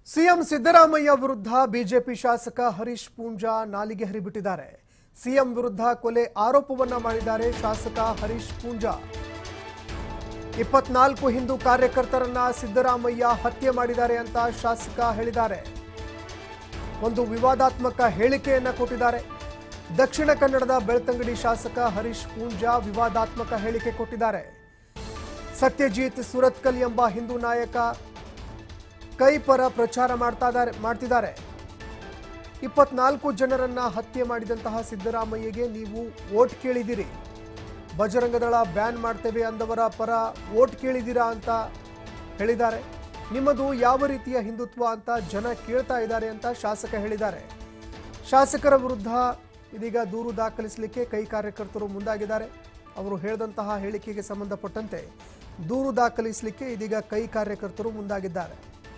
CM Siddaramaiah ವಿರುದ್ಧ BJP ಶಾಸಕ ಹರೀಶ್ ಪೂಂಜಾ ನಾಲಿಗೆ ಹರಿಬಿಟ್ಟಿದ್ದಾರೆ ಸಿಎಂ ವಿರುದ್ಧ ಕೊಲೆ ಆರೋಪವನ್ನ ಮಾಡಿದ್ದಾರೆ ಶಾಸಕ ಹರೀಶ್ ಪೂಂಜಾ ಇಪ್ಪತ್ನಾಲ್ಕು ಹಿಂದೂ ಕಾರ್ಯಕರ್ತರನ್ನ ಸಿದ್ದರಾಮಯ್ಯ ಹತ್ಯೆ ಮಾಡಿದ್ದಾರೆ ಅಂತ ಶಾಸಕ ಹೇಳಿದ್ದಾರೆ ಒಂದು ವಿವಾದಾತ್ಮಕ ಹೇಳಿಕೆಯನ್ನ ಕೊಟ್ಟಿದ್ದಾರೆ ದಕ್ಷಿಣ ಕನ್ನಡದ ಬೆಳ್ತಂಗಡಿ ಶಾಸಕ ಹರೀಶ್ ಪೂಂಜಾ ವಿವಾದಾತ್ಮಕ ಹೇಳಿಕೆ ಕೊಟ್ಟಿದ್ದಾರೆ ಸತ್ಯಜೀತ್ ಸುರತ್ಕಲ್ ಎಂಬ ಹಿಂದೂ ನಾಯಕ ಕೈ ಪರ ಪ್ರಚಾರ ಮಾಡ್ತಾ ಇದ್ದಾರೆ ಮಾಡ್ತಿದ್ದಾರೆ ಇಪ್ಪತ್ನಾಲ್ಕು ಜನರನ್ನ ಹತ್ಯೆ ಮಾಡಿದಂತಹ ಸಿದ್ದರಾಮಯ್ಯಗೆ ನೀವು ವೋಟ್ ಕೇಳಿದಿರಿ ಬಜರಂಗದಳ ಬ್ಯಾನ್ ಮಾಡ್ತೇವೆ ಅಂದವರ ಪರ ವೋಟ್ ಕೇಳಿದ್ದೀರಾ ಅಂತ ಹೇಳಿದ್ದಾರೆ ನಿಮ್ಮದು ಯಾವ ರೀತಿಯ ಹಿಂದುತ್ವ ಅಂತ ಜನ ಕೇಳ್ತಾ ಇದ್ದಾರೆ ಅಂತ ಶಾಸಕ ಹೇಳಿದ್ದಾರೆ ಶಾಸಕರ ವಿರುದ್ಧ ಇದೀಗ ದೂರು ದಾಖಲಿಸಲಿಕ್ಕೆ ಕೈ ಕಾರ್ಯಕರ್ತರು ಮುಂದಾಗಿದ್ದಾರೆ ಅವರು ಹೇಳಿದಂತಹ ಹೇಳಿಕೆಗೆ ಸಂಬಂಧಪಟ್ಟಂತೆ ದೂರು ದಾಖಲಿಸಲಿಕ್ಕೆ ಇದೀಗ ಕೈ ಕಾರ್ಯಕರ್ತರು ಮುಂದಾಗಿದ್ದಾರೆ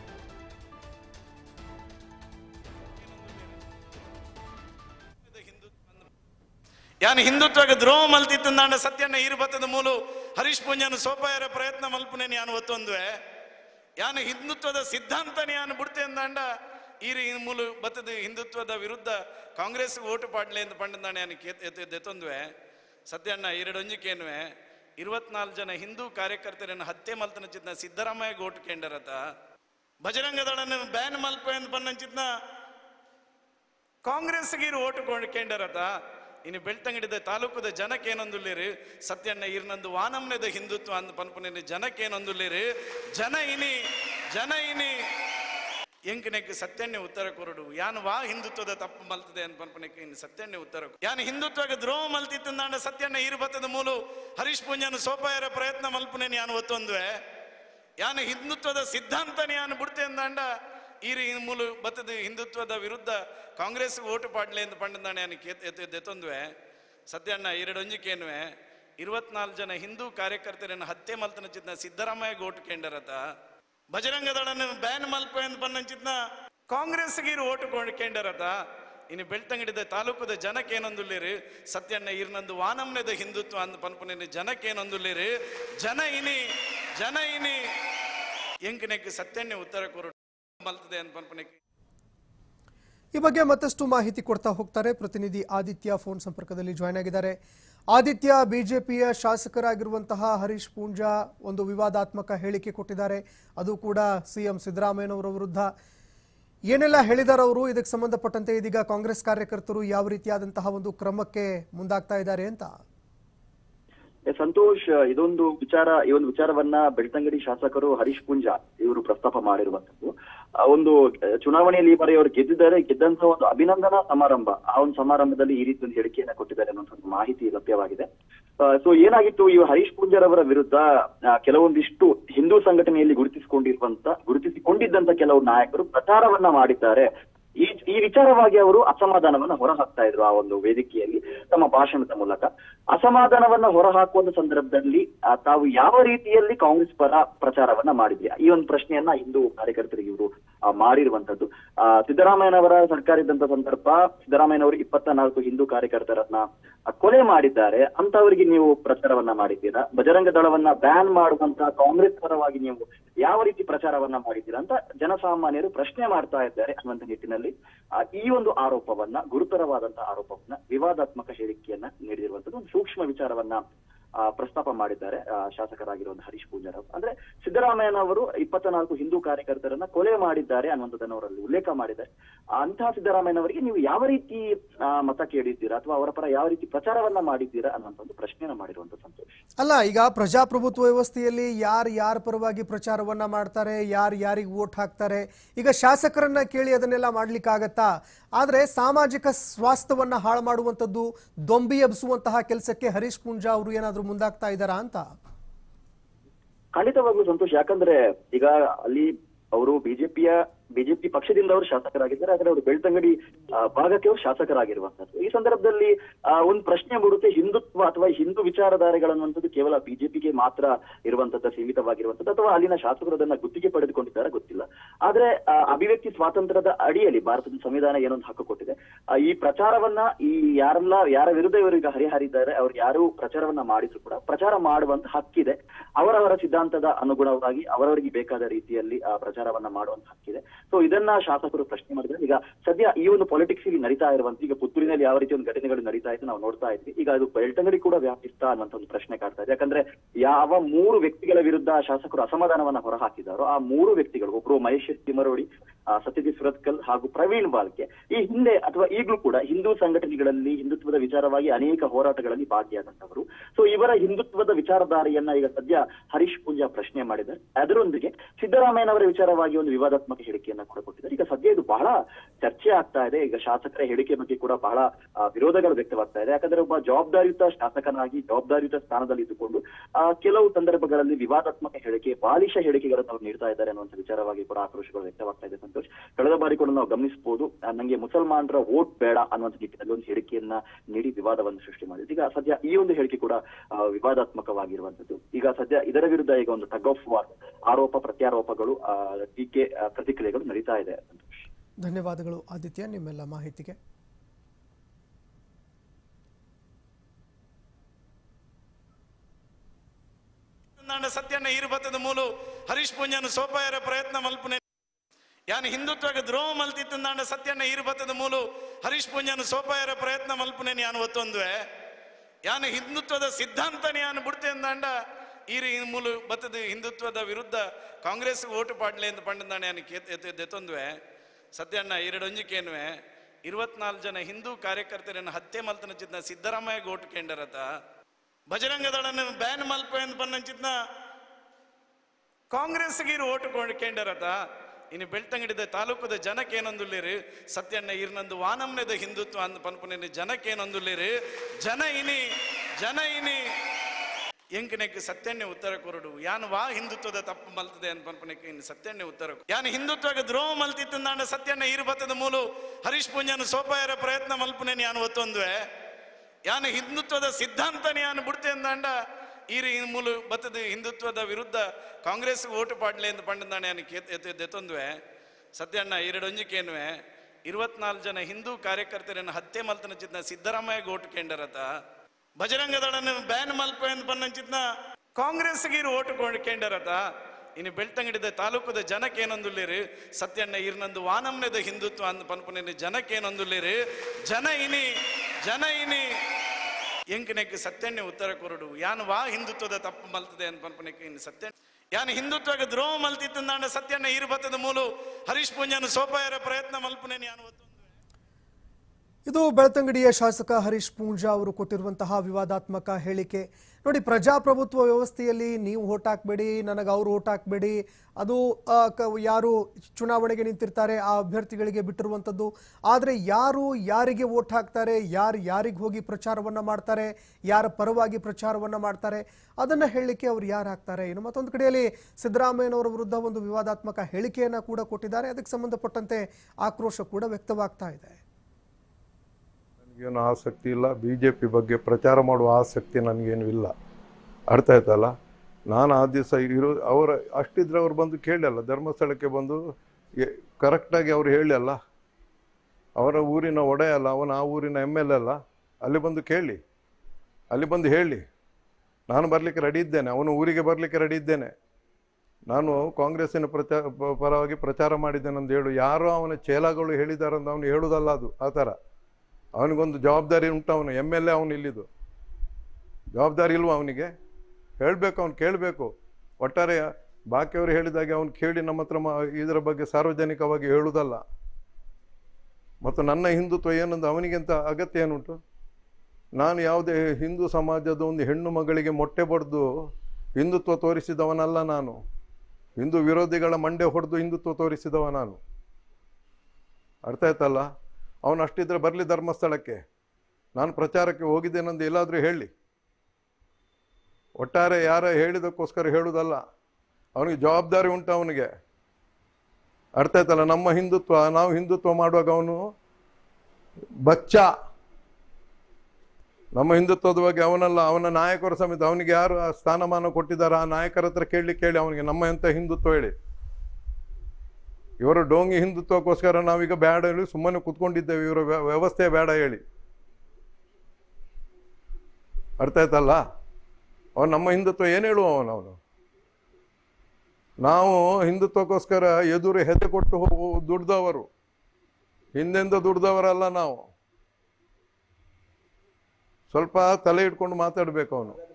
ಯಾನ್ ಹಿಂದುತ್ವಕ್ಕೆ ದ್ರೋಹ ಮಲ್ತಿತ್ತಂದಾಂಡ ಸತ್ಯನ ಈರುಬತ್ತದ ಮೂಲು ಹರೀಶ್ ಪುಂಜನ ಸೋಪಾಯರ ಪ್ರಯತ್ನ ಮಲ್ಪುನೇನು ಯಾನು ಒತ್ತೊಂದುವೆ ಯಾನು ಹಿಂದುತ್ವದ ಸಿದ್ಧಾಂತನೇ ಯಾನು ಬಿಡ್ತೆ ಅಂದಾಂಡ ಈರಿ ಮೂಲು ಬತ್ತದ ಹಿಂದುತ್ವದ ವಿರುದ್ಧ ಕಾಂಗ್ರೆಸ್ ಓಟು ಪಾಡ್ಲೆ ಅಂತ ಪಂಡದಾಂಡ ಯಾನು ಎತ್ತೊಂದುವೆ ಸತ್ಯಣ್ಣ ಎರಡೊಂಜಿಕೇನುವೆ ಇರುವತ್ನಾಲ್ಕು ಜನ ಹಿಂದೂ ಕಾರ್ಯಕರ್ತರನ್ನು ಹತ್ಯೆ ಮಲ್ತನ ಚಿತ್ನ ಸಿದ್ದರಾಮಯ್ಯ ಓಟು ಕೇಂಡರತ ಬಜರಂಗ ದಳನ ಬ್ಯಾನ್ ಮಲ್ಪ ಎಂದು ಪನ್ನಂಚಿತ್ನ ಕಾಂಗ್ರೆಸ್ಗೆ ಇರು ಓಟು ಕೊಂಡು ಕೇಂಡರತ ಇನ್ನು ಬೆಳ್ತಂಗಡಿದ ತಾಲೂಕದ ಜನಕ್ಕೇನೊಂದುಲ್ಲೇರು ಸತ್ಯಣ್ಣ ಇರ್ನಂದು ವಾನಮ್ನೆದ ಹಿಂದುತ್ವ ಅಂದ ಪನ್ಪುನೇನು ಜನಕ್ಕೇನೊಂದುಲ್ಲೇರು ಜನ ಇನಿ ಜನ ಇನಿ ಎಂಕನೆಕ್ಕೆ ಸತ್ಯಣ್ಣೆ ಉತ್ತರ ಕೊರಡು ಯಾನು ವಾ ಹಿಂದುತ್ವದ ತಪ್ಪು ಮಲ್ತದೆ ಅಂತ ಪನ್ಪನೆಕ್ಕೆ ಇನ್ನು ಸತ್ಯಣ್ಣೆ ಉತ್ತರ ಕೊ- ಯಾನು ಹಿಂದುತ್ವಕ್ಕೆ ದ್ರೋಹ ಮಲ್ತಿತ್ತಂದಾಂಡ ಸತ್ಯಣ್ಣ ಈರುಬತ್ತದ ಮೂಲು ಹರೀಶ್ ಪುಂಜನ ಸೋಪಾಯರ ಪ್ರಯತ್ನ ಮಲ್ಪುನೇನು ಯಾನು ಒತ್ತೊಂದುವೆ ಯಾನು ಹಿಂದುತ್ವದ ಸಿದ್ಧಾಂತನೇ ಯಾನು ಬಿಡ್ತೆ ಅಂದಾಂಡ ಈರಿ ಮೂಲು ಬತ್ತದ ಹಿಂದುತ್ವದ ವಿರುದ್ಧ ಕಾಂಗ್ರೆಸ್ ಓಟು ಪಾಡ್ಲೆ ಅಂತ ಪಂಡದಾಣ ಯಾನು ಎತ್ತೊಂದುವೆ ಸತ್ಯಣ್ಣ ಎರಡೊಂಜಿಕೇನುವೆ ಇರುವತ್ನಾಲ್ಕು ಜನ ಹಿಂದೂ ಕಾರ್ಯಕರ್ತರನ್ನು ಹತ್ಯೆ ಮಲ್ತನ ಚಿತ್ನ ಸಿದ್ದರಾಮಯ್ಯ ಓಟು ಕೇಂಡರತ ಬಜರಂಗ ದಳನ ಬ್ಯಾನ್ ಮಲ್ಪ ಎಂದು ಪನ್ನಂಚಿತ್ನ ಕಾಂಗ್ರೆಸ್ಗೆ ಇರು ಓಟು ಕೊಂಡು ಕೇಂಡರತ ಇನ್ನು ಬೆಳ್ತಂಗಡಿದ ತಾಲೂಕದ ಜನಕ್ಕೇನೊಂದುಲ್ಲೇರು ಸತ್ಯಣ್ಣ ಇರ್ನಂದು ವಾನಮ್ನೆದ ಹಿಂದುತ್ವ ಅಂದ ಪನ್ಪುನೇನು ಜನಕ್ಕೇನೊಂದುಲ್ಲೇರು ಜನ ಇನಿ ಜನ ಇನಿ ಎಂಕನೆಕ್ಕೆ ಸತ್ಯಣ್ಣೆ ಉತ್ತರ ಕೊರಡು ಮಲ್ತದೆ ಅಂತ ಪನ್ಪನೆಕ್ಕೆ ಈ ಬಗ್ಗೆ ಮತ್ತಷ್ಟು ಮಾಹಿತಿ ಕೊಡ್ತಾ ಹೋಗ್ತಾರೆ ಪ್ರತಿನಿಧಿ ಆದಿತ್ಯ ಫೋನ್ ಸಂಪರ್ಕದಲ್ಲಿ ಜಾಯ್ನ್ ಆಗಿದ್ದಾರೆ ಆದಿತ್ಯ ಬಿಜೆಪಿಯ ಶಾಸಕರಾಗಿರುವಂತಹ ಹರೀಶ್ ಪೂಂಜಾ ಒಂದು ವಿವಾದಾತ್ಮಕ ಹೇಳಿಕೆ ಕೊಟ್ಟಿದ್ದಾರೆ ಅದು ಕೂಡ ಸಿಎಂ ಸಿದ್ದರಾಮಯ್ಯನವರ ವಿರುದ್ಧ ಏನೆಲ್ಲ ಹೇಳಿದಾರೆ ಅವರು ಇದಕ್ಕೆ ಸಂಬಂಧಪಟ್ಟಂತೆ ಇದೀಗ ಕಾಂಗ್ರೆಸ್ ಕಾರ್ಯಕರ್ತರು ಯಾವ ರೀತಿಯಾದಂತಹ ಒಂದು ಕ್ರಮಕ್ಕೆ ಮುಂದಾಗ್ತಾ ಇದ್ದಾರೆ ಅಂತ ಎ, ಸಂತೋಷ್ ಇದೊಂದು ವಿಚಾರ ಈ ಒಂದು ವಿಚಾರವನ್ನ ಬೆಳ್ತಂಗಡಿ ಶಾಸಕರು ಹರೀಶ್ ಪುಂಜಾ ಇವರು ಪ್ರಸ್ತಾಪ ಮಾಡಿರುವಂತದ್ದು ಆ ಒಂದು ಆ, ಚುನಾವಣೆಯಲ್ಲಿ ಈ ಬಾರಿ ಅವರು ಗೆದ್ದಿದ್ದಾರೆ ಗೆದ್ದಂತ ಒಂದು ಅಭಿನಂದನಾ ಸಮಾರಂಭ ಆ ಒಂದು ಸಮಾರಂಭದಲ್ಲಿ ಈ ರೀತಿ ಒಂದು ಹೇಳಿಕೆಯನ್ನ ಕೊಟ್ಟಿದ್ದಾರೆ ಅನ್ನುವಂಥ ಒಂದು ಮಾಹಿತಿ ಲಭ್ಯವಾಗಿದೆ ಸೊ ಏನಾಗಿತ್ತು ಈ ಹರೀಶ್ ಪೂಂಜಾರವರ ವಿರುದ್ಧ ಆ, ಕೆಲವೊಂದಿಷ್ಟು ಹಿಂದೂ ಸಂಘಟನೆಯಲ್ಲಿ ಗುರುತಿಸಿಕೊಂಡಿರುವಂತ ಗುರುತಿಸಿಕೊಂಡಿದ್ದಂತ ಕೆಲವು ನಾಯಕರು ಪ್ರಚಾರವನ್ನ ಮಾಡಿದ್ದಾರೆ ಈ ಈ ವಿಚಾರವಾಗಿ ಅವರು ಅಸಮಾಧಾನವನ್ನ ಹೊರಹಾಕ್ತಾ ಇದ್ರು ಆ ಒಂದು ವೇದಿಕೆಯಲ್ಲಿ ತಮ್ಮ ಭಾಷಣದ ಮೂಲಕ ಅಸಮಾಧಾನವನ್ನ ಹೊರಹಾಕುವಂತ ಸಂದರ್ಭದಲ್ಲಿ ಆ, ತಾವು ಯಾವ ರೀತಿಯಲ್ಲಿ ಕಾಂಗ್ರೆಸ್ ಪರ ಪ್ರಚಾರವನ್ನ ಮಾಡಿದ್ಯಾ ಈ ಒಂದು ಪ್ರಶ್ನೆಯನ್ನ ಹಿಂದೂ ಕಾರ್ಯಕರ್ತರಿಗೆ ಇವರು ಆ, ಮಾಡಿರುವಂತದ್ದು ಆ, ಸಿದ್ದರಾಮಯ್ಯನವರ ಸರ್ಕಾರ ಇದ್ದಂತ ಸಂದರ್ಭ ಸಿದ್ದರಾಮಯ್ಯನವರು ಇಪ್ಪತ್ತ ನಾಲ್ಕು ಹಿಂದೂ ಕಾರ್ಯಕರ್ತರನ್ನ ಆ, ಕೊಲೆ ಮಾಡಿದ್ದಾರೆ ಅಂತವರಿಗೆ ನೀವು ಪ್ರಚಾರವನ್ನ ಮಾಡಿದ್ದೀರಾ ಬಜರಂಗ ದಳವನ್ನ ಬ್ಯಾನ್ ಮಾಡುವಂತ ಕಾಂಗ್ರೆಸ್ ಪರವಾಗಿ ನೀವು ಯಾವ ರೀತಿ ಪ್ರಚಾರವನ್ನ ಮಾಡಿದ್ದೀರಾ ಅಂತ ಜನಸಾಮಾನ್ಯರು ಪ್ರಶ್ನೆ ಮಾಡ್ತಾ ಇದ್ದಾರೆ ಅನ್ನುವಂತ ನಿಟ್ಟಿನಲ್ಲಿ ಆ, ಈ ಒಂದು ಆರೋಪವನ್ನ ಗುರುತರವಾದಂತಹ ಆರೋಪವನ್ನ ವಿವಾದಾತ್ಮಕ ಹೇಳಿಕೆಯನ್ನ ನೀಡಿರುವಂತದ್ದು ಒಂದು ಸೂಕ್ಷ್ಮ ವಿಚಾರವನ್ನ ಆ, ಪ್ರಸ್ತಾಪ ಮಾಡಿದ್ದಾರೆ ಆ, ಶಾಸಕರಾಗಿರುವಂತಹ ಹರೀಶ್ ಪೂಜಾರ್ ಅವರು ಅಂದ್ರೆ ಸಿದ್ದರಾಮಯ್ಯನವರು ಇಪ್ಪತ್ತ ನಾಲ್ಕು ಹಿಂದೂ ಕಾರ್ಯಕರ್ತರನ್ನ ಕೊಲೆ ಮಾಡಿದ್ದಾರೆ ಅನ್ನುವಂಥದ್ದನ್ನು ಅವರಲ್ಲಿ ಉಲ್ಲೇಖ ಮಾಡಿದ್ದಾರೆ ಅಂತಹ ಸಿದ್ದರಾಮಯ್ಯನವರಿಗೆ ನೀವು ಯಾವ ರೀತಿ ಆ, ಮತ ಕೇಳಿದ್ದೀರಾ ಅಥವಾ ಅವರ ಪರ ಯಾವ ರೀತಿ ಪ್ರಚಾರವನ್ನ ಮಾಡಿದ್ದೀರಾ ಅನ್ನುವಂಥ ಒಂದು ಪ್ರಶ್ನೆಯನ್ನ ಮಾಡಿರುವಂತ ಸಂತೋಷ್ ಅಲ್ಲ ಈಗ ಪ್ರಜಾಪ್ರಭುತ್ವ ವ್ಯವಸ್ಥೆಯಲ್ಲಿ ಯಾರು ಯಾರ ಪರವಾಗಿ ಪ್ರಚಾರವನ್ನ ಮಾಡ್ತಾರೆ ಯಾರು ಯಾರಿಗೆ ವೋಟ್ ಹಾಕ್ತಾರೆ ಈಗ ಶಾಸಕರನ್ನ ಕೇಳಿ ಅದನ್ನೆಲ್ಲ ಮಾಡ್ಲಿಕ್ಕಾಗತ್ತಾ ಆದ್ರೆ ಸಾಮಾಜಿಕ ಸ್ವಾಸ್ಥ್ಯವನ್ನ ಹಾಳು ಮಾಡುವಂಥದ್ದು ದೊಂಬಿ ಎಬ್ಸುವಂತಹ ಕೆಲಸಕ್ಕೆ ಹರೀಶ್ ಪೂಂಜಾ ಅವರು ಏನಾದರೂ ಮುಂದಾಗ್ತಾ ಇದ್ದಾರಾ ಅಂತ ಖಂಡಿತವಾಗ್ಲೂ ಸಂತೋಷ್ ಯಾಕಂದ್ರೆ ಈಗ ಅಲ್ಲಿ ಅವರು ಬಿಜೆಪಿಯ ಬಿಜೆಪಿ ಪಕ್ಷದಿಂದ ಅವರು ಶಾಸಕರಾಗಿದ್ದಾರೆ ಆದ್ರೆ ಅವರು ಬೆಳ್ತಂಗಡಿ ಆ, ಭಾಗಕ್ಕೆ ಅವರು ಶಾಸಕರಾಗಿರುವಂತದ್ದು ಈ ಸಂದರ್ಭದಲ್ಲಿ ಆ, ಒಂದು ಪ್ರಶ್ನೆ ಮೂಡುತ್ತೆ ಹಿಂದುತ್ವ ಅಥವಾ ಹಿಂದೂ ವಿಚಾರಧಾರೆಗಳನ್ನುವಂಥದ್ದು ಕೇವಲ ಬಿಜೆಪಿಗೆ ಮಾತ್ರ ಇರುವಂತದ್ದು ಸೀಮಿತವಾಗಿರುವಂತದ್ದು ಅಥವಾ ಅಲ್ಲಿನ ಶಾಸಕರು ಅದನ್ನ ಗುತ್ತಿಗೆ ಪಡೆದುಕೊಂಡಿದ್ದಾರೆ ಗೊತ್ತಿಲ್ಲ ಆದ್ರೆ ಆ, ಅಭಿವ್ಯಕ್ತಿ ಸ್ವಾತಂತ್ರ್ಯದ ಅಡಿಯಲ್ಲಿ ಭಾರತದ ಸಂವಿಧಾನ ಏನೊಂದು ಹಕ್ಕು ಕೊಟ್ಟಿದೆ ಆ, ಈ ಪ್ರಚಾರವನ್ನ ಈ ಯಾರೆಲ್ಲ ಯಾರ ವಿರುದ್ಧ ಇವರಿಗೆ ಹರಿಹಾರಿದ್ದಾರೆ ಅವ್ರು ಯಾರು ಪ್ರಚಾರವನ್ನ ಮಾಡಿದ್ರು ಕೂಡ ಪ್ರಚಾರ ಮಾಡುವಂತ ಹಕ್ಕಿದೆ ಅವರವರ ಸಿದ್ಧಾಂತದ ಅನುಗುಣವಾಗಿ ಅವರವರಿಗೆ ಬೇಕಾದ ರೀತಿಯಲ್ಲಿ ಆ ಪ್ರಚಾರವನ್ನ ಮಾಡುವಂತ ಹಕ್ಕಿದೆ ಸೊ ಇದನ್ನ ಶಾಸಕರು ಪ್ರಶ್ನೆ ಮಾಡಿದ್ದಾರೆ ಈಗ ಸದ್ಯ ಈ ಒಂದು ಪಾಲಿಟಿಕ್ಸ್ ಇಲ್ಲಿ ನಡೀತಾ ಇರುವಂತ ಈಗ ಪುತ್ತೂರಿನಲ್ಲಿ ಯಾವ ರೀತಿ ಒಂದು ಘಟನೆಗಳು ನಡೀತಾ ಇತ್ತು ನಾವು ನೋಡ್ತಾ ಇದ್ವಿ ಈಗ ಅದು ಬೆಳ್ತಂಗಡಿ ಕೂಡ ವ್ಯಾಪಿಸ್ತಾ ಅನ್ನುವಂತ ಒಂದು ಪ್ರಶ್ನೆ ಕಾಡ್ತಾ ಇದೆ ಯಾಕಂದ್ರೆ ಯಾವ ಮೂರು ವ್ಯಕ್ತಿಗಳ ವಿರುದ್ಧ ಶಾಸಕರು ಅಸಮಾಧಾನವನ್ನ ಹೊರಹಾಕಿದಾರೋ ಆ ಮೂರು ವ್ಯಕ್ತಿಗಳು ಒಬ್ರು ಮಹೇಶ್ ತಿಮರೋಡಿ ಆ, ಸತ್ಯಜಿತ್ ಸುರತ್ಕಲ್ ಹಾಗೂ ಪ್ರವೀಣ್ ಬಾಲ್ಕೆ ಈ ಹಿಂದೆ ಅಥವಾ ಈಗಲೂ ಕೂಡ ಹಿಂದೂ ಸಂಘಟನೆಗಳಲ್ಲಿ ಹಿಂದುತ್ವದ ವಿಚಾರವಾಗಿ ಅನೇಕ ಹೋರಾಟಗಳಲ್ಲಿ ಭಾಗಿಯಾದಂತವರು ಸೊ ಇವರ ಹಿಂದುತ್ವದ ವಿಚಾರಧಾರೆಯನ್ನ ಈಗ ಸದ್ಯ ಹರೀಶ್ ಪೂಂಜಾ ಪ್ರಶ್ನೆ ಮಾಡಿದ್ದಾರೆ ಅದರೊಂದಿಗೆ ಸಿದ್ದರಾಮಯ್ಯನವರ ವಿಚಾರವಾಗಿ ಒಂದು ವಿವಾದಾತ್ಮಕ ಹೇಳಿಕೆಯನ್ನ ಕೂಡ ಕೊಟ್ಟಿದ್ದಾರೆ ಈಗ ಸದ್ಯ ಇದು ಬಹಳ ಚರ್ಚೆ ಆಗ್ತಾ ಇದೆ ಈಗ ಶಾಸಕರ ಹೇಳಿಕೆ ಬಗ್ಗೆ ಕೂಡ ಬಹಳ ಆ, ವಿರೋಧಗಳು ವ್ಯಕ್ತವಾಗ್ತಾ ಇದೆ ಯಾಕಂದ್ರೆ ಒಬ್ಬ ಜವಾಬ್ದಾರಿಯುತ ಶಾಸಕನಾಗಿ ಜವಾಬ್ದಾರಿಯುತ ಸ್ಥಾನದಲ್ಲಿ ಇದ್ದುಕೊಂಡು ಆ, ಕೆಲವು ಸಂದರ್ಭಗಳಲ್ಲಿ ವಿವಾದಾತ್ಮಕ ಹೇಳಿಕೆ ಬಾಲಿಶ ಹೇಳಿಕೆಗಳನ್ನು ಅವರು ನೀಡ್ತಾ ಇದ್ದಾರೆ ಅನ್ನುವಂಥ ವಿಚಾರವಾಗಿ ಕೂಡ ಆಕ್ರೋಶಗಳು ವ್ಯಕ್ತವಾಗ್ತಾ ಇದೆ ಸಂತೋಷ್ ಕಳೆದ ಬಾರಿ ಕೂಡ ನಾವು ಗಮನಿಸಬಹುದು ಆ, ನಂಗೆ ಮುಸಲ್ಮಾನರ ವೋಟ್ ಬೇಡ ಅನ್ನುವಂಥ ನಿಟ್ಟಿನಲ್ಲಿ ಒಂದು ಹೇಳಿಕೆಯನ್ನ ನೀಡಿ ವಿವಾದವನ್ನು ಸೃಷ್ಟಿ ಮಾಡಿದೆ ಈಗ ಸದ್ಯ ಈ ಒಂದು ಹೇಳಿಕೆ ಕೂಡ ಆ, ವಿವಾದಾತ್ಮಕವಾಗಿರುವಂತದ್ದು ಈಗ ಸದ್ಯ ಇದರ ವಿರುದ್ಧ ಈಗ ಒಂದು ಟಗ್ ಆಫ್ ವಾರ್ ಆರೋಪ ಪ್ರತ್ಯಾರೋಪಗಳು ಆ, ಟೀಕೆ ಆ, ಪ್ರತಿಕ್ರಿಯೆಗಳು ನಡೀತಾ ಇದೆ ಸಂತೋಷ್ ಧನ್ಯವಾದಗಳು ಆದಿತ್ಯ ನಿಮ್ಮೆಲ್ಲ ಮಾಹಿತಿಗೆ ನಾಡ ಸತ್ಯನ ಈರುಬತ್ತದ ಮೂಲು ಹರೀಶ್ ಪುಂಜನ ಸೋಪಾಯರ ಪ್ರಯತ್ನ ಮಲ್ಪನೆ ಯಾನ್ ಹಿಂದುತ್ವಗ ದ್ರೋಹ ಮಲ್ತಿತ್ತಂದಾಂಡ ಸತ್ಯನ ಈರುಬತ್ತದ ಮೂಲು ಹರೀಶ್ ಪುಂಜನ ಸೋಪಾಯರ ಪ್ರಯತ್ನ ಮಲ್ಪನೆ ಯಾನು ಒತ್ತೊಂದುವೆ ಯಾನು ಹಿಂದುತ್ವದ ಸಿದ್ಧಾಂತನ ಯಾನು ಬಿಡ್ತೆ ಅಂದಾಂಡ ಈರು ಈ ಮೂಲು ಬತ್ತದ ಹಿಂದುತ್ವದ ವಿರುದ್ಧ ಕಾಂಗ್ರೆಸ್ ಓಟು ಪಾಡ್ಲೆ ಅಂತ ಪಂಡದಾಣ ಯಾನು ಎತ್ತೊಂದುವೆ ಸತ್ಯಣ್ಣ ಎರಡೊಂಜಿಕೇನುವೆ ಇರುವತ್ನಾಲ್ಕು ಜನ ಹಿಂದೂ ಕಾರ್ಯಕರ್ತರನ್ನು ಹತ್ಯೆ ಮಲ್ತನ ಚಿತ್ನ ಸಿದ್ದರಾಮಯ್ಯ ಓಟು ಕೇಂಡರತ ಬಜರಂಗ ದಳನ ಬ್ಯಾನ್ ಮಲ್ಪ ಎಂದು ಪನ್ನಂಚಿತ್ನ ಕಾಂಗ್ರೆಸ್ಗೆ ಇರು ಓಟು ಕೊಂಡು ಕೇಂಡರತ ಇನ್ನು ಬೆಳ್ತಂಗಡಿದ ತಾಲೂಕದ ಜನಕ್ಕೇನೊಂದುಲ್ಲಿರು ಸತ್ಯಣ್ಣ ಇರ್ನಂದು ವಾನಮ್ನೆದ ಹಿಂದುತ್ವ ಅಂದ ಪನ್ಪುನಿನ ಜನಕ್ಕೇನೊಂದುಲ್ಲಿರು ಜನ ಇನಿ ಜನ ಇನಿ ಎಂಕನೆಕ್ ಸತ್ಯಣ್ಣೆ ಉತ್ತರ ಕೊರಡು ಯಾನ್ ವಾ ಹಿಂದುತ್ವದ ತಪ್ಪು ಮಲ್ತದೆ ಅಂತ ಪನ್ಪನೆಕ್ ಇನ್ನು ಸತ್ಯಣ್ಣೆ ಉತ್ತರ ಕೊ- ಯಾನ್ ಹಿಂದುತ್ವಗ ದ್ರೋಹ ಮಲ್ತಿತ್ತಂದಾಂಡ ಸತ್ಯಣ್ಣ ಈರುಬತ್ತದ ಮೂಲು ಹರೀಶ್ ಪುಂಜನ ಸೋಪಾಯರ ಪ್ರಯತ್ನ ಮಲ್ಪುನೇನು ಯಾನು ಒತ್ತೊಂದುವೆ ಯಾನು ಹಿಂದುತ್ವದ ಸಿದ್ಧಾಂತನ ಯಾನು ಬಿಡ್ತೆ ಅಂದಾಂಡ ಈರು ಈ ಮೂಲು ಬತ್ತದ ಹಿಂದುತ್ವದ ವಿರುದ್ಧ ಕಾಂಗ್ರೆಸ್ ಓಟು ಪಾಡ್ಲೆ ಅಂತ ಪಂಡದಾಣ ಯಾನು ಎತ್ತೊಂದುವೆ ಸತ್ಯಣ್ಣ ಎರಡೊಂಜಿಕೇನುವೆ ಇರುವತ್ನಾಲ್ಕು ಜನ ಹಿಂದೂ ಕಾರ್ಯಕರ್ತರನ್ನು ಹತ್ಯೆ ಮಲ್ತನ ಚಿತ್ನ ಸಿದ್ದರಾಮಯ್ಯ ಓಟು ಕೇಂಡರತ ಬಜರಂಗ ದಳನ ಬ್ಯಾನ್ ಮಲ್ಪ ಎಂದು ಪನ್ನಂಚಿತ್ನ ಕಾಂಗ್ರೆಸ್ಗೆ ಇರು ಓಟು ಕೊಂಡು ಕೇಂಡರತ ಇನ್ನು ಬೆಳ್ತಂಗಡಿದ ತಾಲೂಕದ ಜನಕ್ಕೇನೊಂದುಲ್ಲಿರು ಸತ್ಯಣ್ಣ ಇರ್ನಂದು ವಾನಮ್ನೆದ ಹಿಂದುತ್ವ ಅಂದ ಪನ್ಪುನಿನ ಜನಕ್ಕೇನೊಂದುಲ್ಲಿರು ಜನ ಇನಿ ಜನ ಇನಿ ಎಂಕನೆಕ್ ಸತ್ಯಣ್ಣೆ ಉತ್ತರ ಕೊರಡು ಯಾನು ವಾ ಹಿಂದುತ್ವದ ತಪ್ಪು ಮಲ್ತದೆ ಅಂತ ಪನ್ಪನೆಕ್ ಇನ್ನು ಸತ್ಯ ಯಾನು ಹಿಂದುತ್ವಗ ದ್ರೋಹ ಮಲ್ತಿತ್ತಂದಾಂಡ ಸತ್ಯಣ್ಣ ಈರುಬತ್ತದ ಮೂಲು ಹರೀಶ್ ಪುಂಜನ ಸೋಪಾಯರ ಪ್ರಯತ್ನ ಮಲ್ಪುನೇನು ಯಾನು ಒತ್ತೊಂದು ಇದು ಬೆಳ್ತಂಗಡಿಯ ಶಾಸಕ ಹರೀಶ್ ಪೂಂಜಾ ಅವರು ಕೊಟ್ಟಿರುವಂತಹ ವಿವಾದಾತ್ಮಕ ಹೇಳಿಕೆ ನೋಡಿ ಪ್ರಜಾಪ್ರಭುತ್ವ ವ್ಯವಸ್ಥೆಯಲ್ಲಿ ನೀವು ಓಟ್ ಹಾಕ್ಬೇಡಿ ನನಗೆ ಅವರು ಓಟ್ ಹಾಕ್ಬೇಡಿ ಅದು ಆ, ಕ- ಯಾರು ಚುನಾವಣೆಗೆ ನಿಂತಿರ್ತಾರೆ ಆ ಅಭ್ಯರ್ಥಿಗಳಿಗೆ ಬಿಟ್ಟಿರುವಂಥದ್ದು ಆದರೆ ಯಾರು ಯಾರಿಗೆ ಓಟ್ ಹಾಕ್ತಾರೆ ಯಾರು ಯಾರಿಗೆ ಹೋಗಿ ಪ್ರಚಾರವನ್ನು ಮಾಡ್ತಾರೆ ಯಾರ ಪರವಾಗಿ ಪ್ರಚಾರವನ್ನು ಮಾಡ್ತಾರೆ ಅದನ್ನು ಹೇಳಲಿಕ್ಕೆ ಅವ್ರು ಯಾರು ಹಾಕ್ತಾರೆ ಇನ್ನು ಮತ್ತೊಂದು ಕಡೆಯಲ್ಲಿ ಸಿದ್ದರಾಮಯ್ಯನವರ ವಿರುದ್ಧ ಒಂದು ವಿವಾದಾತ್ಮಕ ಹೇಳಿಕೆಯನ್ನು ಕೂಡ ಕೊಟ್ಟಿದ್ದಾರೆ ಅದಕ್ಕೆ ಸಂಬಂಧಪಟ್ಟಂತೆ ಆಕ್ರೋಶ ಕೂಡ ವ್ಯಕ್ತವಾಗ್ತಾ ಇದೆ ನನಗೇನು ಆಸಕ್ತಿ ಇಲ್ಲ ಬಿ ಜೆ ಪಿ ಬಗ್ಗೆ ಪ್ರಚಾರ ಮಾಡುವ ಆಸಕ್ತಿ ನನಗೇನು ಇಲ್ಲ ಅರ್ಥ ಆಯ್ತಲ್ಲ ನಾನು ಆ ದಿವಸ ಇರೋ ಅವರ ಅಷ್ಟಿದ್ರೆ ಅವ್ರು ಬಂದು ಕೇಳಲ್ಲ ಧರ್ಮಸ್ಥಳಕ್ಕೆ ಬಂದು ಎ- ಕರೆಕ್ಟಾಗಿ ಅವ್ರು ಹೇಳಲ್ಲ ಅವರ ಊರಿನ ಒಡೆಯಲ್ಲ ಅವನ ಆ ಊರಿನ ಎಮ್ ಎಲ್ ಅಲ್ಲ ಅಲ್ಲಿ ಬಂದು ಕೇಳಿ ಅಲ್ಲಿ ಬಂದು ಹೇಳಿ ನಾನು ಬರಲಿಕ್ಕೆ ರೆಡಿ ಇದ್ದೇನೆ ಅವನ ಊರಿಗೆ ಬರಲಿಕ್ಕೆ ರೆಡಿ ಇದ್ದೇನೆ ನಾನು ಕಾಂಗ್ರೆಸ್ಸಿನ ಪ್ರಚಾರ ಪ- ಪರವಾಗಿ ಪ್ರಚಾರ ಮಾಡಿದ್ದೇನೆ ಅಂತ ಹೇಳು ಯಾರೋ ಅವನ ಚೇಲಾಗಳು ಹೇಳಿದಾರಂತ ಅವನು ಹೇಳುವುದಲ್ಲ ಅದು ಆ ಥರ ಅವನಿಗೊಂದು ಜವಾಬ್ದಾರಿ ಉಂಟು ಅವನು ಎಮ್ ಎಲ್ ಎ ಅವನು ಇಲ್ಲಿದು ಜವಾಬ್ದಾರಿ ಇಲ್ವಾ ಅವನಿಗೆ ಹೇಳಬೇಕು ಅವ್ನು ಕೇಳಬೇಕು ಒಟ್ಟಾರೆ ಬಾಕಿಯವರು ಹೇಳಿದಾಗೆ ಅವನು ಕೇಳಿ ನಮ್ಮ ಹತ್ರ ಮಾ ಇದರ ಬಗ್ಗೆ ಸಾರ್ವಜನಿಕವಾಗಿ ಹೇಳುವುದಲ್ಲ ಮತ್ತು ನನ್ನ ಹಿಂದುತ್ವ ಏನಂತ ಅವನಿಗೆಂತ ಅಗತ್ಯ ಏನುಂಟು ನಾನು ಯಾವುದೇ ಹಿಂದೂ ಸಮಾಜದ ಒಂದು ಹೆಣ್ಣು ಮಗಳಿಗೆ ಮೊಟ್ಟೆ ಬಡ್ದು ಹಿಂದುತ್ವ ತೋರಿಸಿದವನಲ್ಲ ನಾನು ಹಿಂದೂ ವಿರೋಧಿಗಳ ಮಂಡೆ ಹೊಡೆದು ಹಿಂದುತ್ವ ತೋರಿಸಿದವ ನಾನು ಅರ್ಥ ಆಯ್ತಲ್ಲ ಅವನು ಅಷ್ಟಿದ್ರೆ ಬರಲಿ ಧರ್ಮಸ್ಥಳಕ್ಕೆ ನಾನು ಪ್ರಚಾರಕ್ಕೆ ಹೋಗಿದ್ದೇನೆಂದು ಎಲ್ಲಾದರೂ ಹೇಳಿ ಒಟ್ಟಾರೆ ಯಾರ ಹೇಳಿದಕ್ಕೋಸ್ಕರ ಹೇಳುವುದಲ್ಲ ಅವನಿಗೆ ಜವಾಬ್ದಾರಿ ಉಂಟು ಅವನಿಗೆ ಅರ್ಥ ಆಯ್ತಲ್ಲ ನಮ್ಮ ಹಿಂದುತ್ವ ನಾವು ಹಿಂದುತ್ವ ಮಾಡುವಾಗ ಅವನು ಬಚ್ಚ ನಮ್ಮ ಹಿಂದುತ್ವದ ಬಗ್ಗೆ ಅವನಲ್ಲ ಅವನ ನಾಯಕರ ಸಮೇತ ಅವನಿಗೆ ಯಾರು ಆ ಸ್ಥಾನಮಾನ ಕೊಟ್ಟಿದ್ದಾರೆ ಆ ನಾಯಕರ ಹತ್ರ ಕೇಳಿ ಕೇಳಿ ಅವನಿಗೆ ನಮ್ಮ ಎಂತ ಹಿಂದುತ್ವ ಹೇಳಿ ಇವರ ಡೋಂಗಿ ಹಿಂದುತ್ವಕ್ಕೋಸ್ಕರ ನಾವೀಗ ಬೇಡ ಹೇಳಿ ಸುಮ್ಮನೆ ಕುತ್ಕೊಂಡಿದ್ದೇವೆ ಇವರ ವ್ಯ- ವ್ಯವಸ್ಥೆ ಬೇಡ ಹೇಳಿ ಅರ್ಥ ಆಯ್ತಲ್ಲ ಅವನು ನಮ್ಮ ಹಿಂದುತ್ವ ಏನು ಹೇಳುವ ಅವನು ಅವನು ನಾವು ಹಿಂದುತ್ವಕ್ಕೋಸ್ಕರ ಎದುರು ಹೆದೆ ಕೊಟ್ಟು ಹೋಗು ದುಡ್ದವರು ಹಿಂದೆಂದ ದುಡ್ದವರಲ್ಲ ನಾವು ಸ್ವಲ್ಪ ತಲೆ ಇಟ್ಕೊಂಡು ಮಾತಾಡ್ಬೇಕು ಅವನು